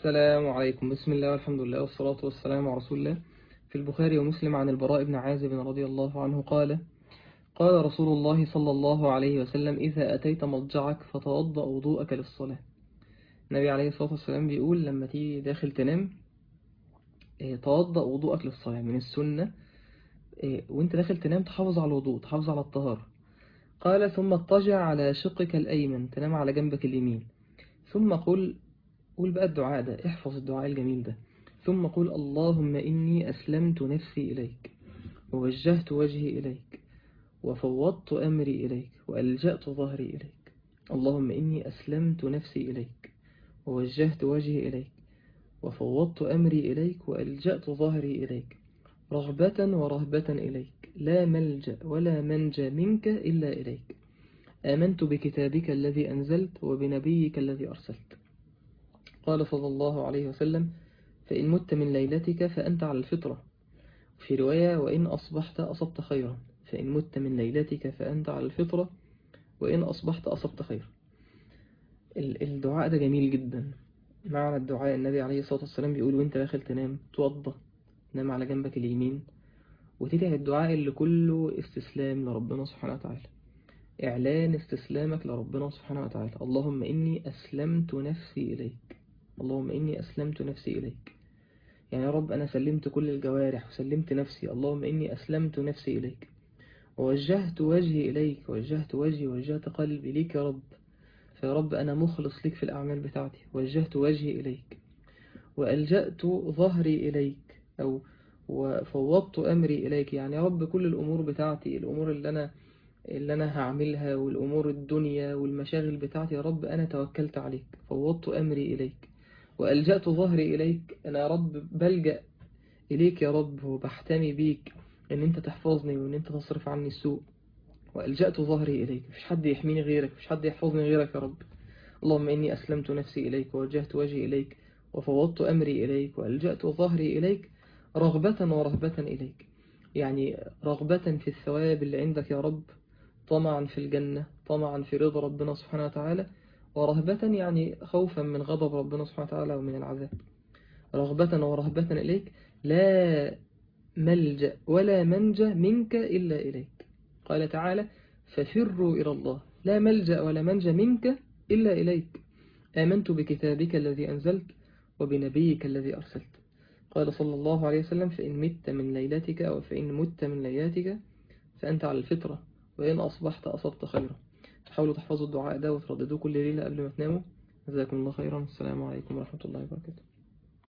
السلام عليكم بسم الله والحمد لله والصلاة والسلام على رسول الله في البخاري ومسلم عن البراء بن عازب رضي الله عنه قال قال رسول الله صلى الله عليه وسلم إذا أتيت مضجعك فتوضأ وضوءك للصلاة النبي عليه الصلاة والسلام بيقول لما تيجي داخل تنام إيه، توضأ وضوءك للصلاة من السنة إيه، وانت داخل تنام تحافظ على الوضوء تحافظ على الطهارة قال ثم اضطجع على شقك الأيمن تنام على جنبك اليمين ثم قل قول بقى الدعاء ده احفظ الدعاء الجميل ده ثم قل اللهم إني أسلمت نفسي إليك ووجهت وجهي إليك وفوضت أمري إليك وألجأت ظهري إليك اللهم إني أسلمت نفسي إليك ووجهت وجهي إليك وفوضت أمري إليك وألجأت ظهري إليك رغبة ورهبة إليك لا ملجأ ولا منجى منك إلا إليك آمنت بكتابك الذي أنزلت وبنبيك الذي أرسلت قال صلى الله عليه وسلم فإن مت من ليلتك فأنت على الفطرة في رواية وإن أصبحت أصبت خيرا فإن مت من ليلتك فأنت على الفطرة وإن أصبحت أصبت خيرا الدعاء ده جميل جدا معنى الدعاء النبي عليه الصلاة والسلام بيقول وانت داخل تنام توضى نام على جنبك اليمين وتدعي الدعاء اللي كله استسلام لربنا سبحانه وتعالى إعلان استسلامك لربنا سبحانه وتعالى اللهم إني أسلمت نفسي إليك اللهم إني أسلمت نفسي إليك يعني يا رب أنا سلمت كل الجوارح وسلمت نفسي اللهم إني أسلمت نفسي إليك ووجهت وجهي إليك وجهت وجهي وجهت قلبي ليك يا رب فيا رب أنا مخلص لك في الأعمال بتاعتي وجهت وجهي إليك وألجأت ظهري إليك أو وفوضت أمري إليك يعني يا رب كل الأمور بتاعتي الأمور اللي أنا اللي أنا هعملها والأمور الدنيا والمشاغل بتاعتي يا رب أنا توكلت عليك فوضت أمري إليك وألجأت ظهري إليك أنا يا رب بلجأ إليك يا رب وبحتمي بيك إن أنت تحفظني وإن أنت تصرف عني السوء وألجأت ظهري إليك مفيش حد يحميني غيرك مفيش حد يحفظني غيرك يا رب اللهم إني أسلمت نفسي إليك ووجهت وجهي إليك وفوضت أمري إليك وألجأت ظهري إليك رغبة ورهبة إليك يعني رغبة في الثواب اللي عندك يا رب طمعا في الجنة طمعا في رضا ربنا سبحانه وتعالى ورهبة يعني خوفا من غضب ربنا سبحانه وتعالى ومن العذاب رغبة ورهبة إليك لا ملجأ ولا منجى منك إلا إليك قال تعالى ففروا إلى الله لا ملجأ ولا منجى منك إلا إليك آمنت بكتابك الذي أنزلت وبنبيك الذي أرسلت قال صلى الله عليه وسلم فإن مت من ليلتك أو فإن مت من ليلتك فأنت على الفطرة وإن أصبحت أصبت خيرا حاولوا تحفظوا الدعاء ده وترددوه كل ليلة قبل ما تناموا جزاكم الله خيرا السلام عليكم ورحمة الله وبركاته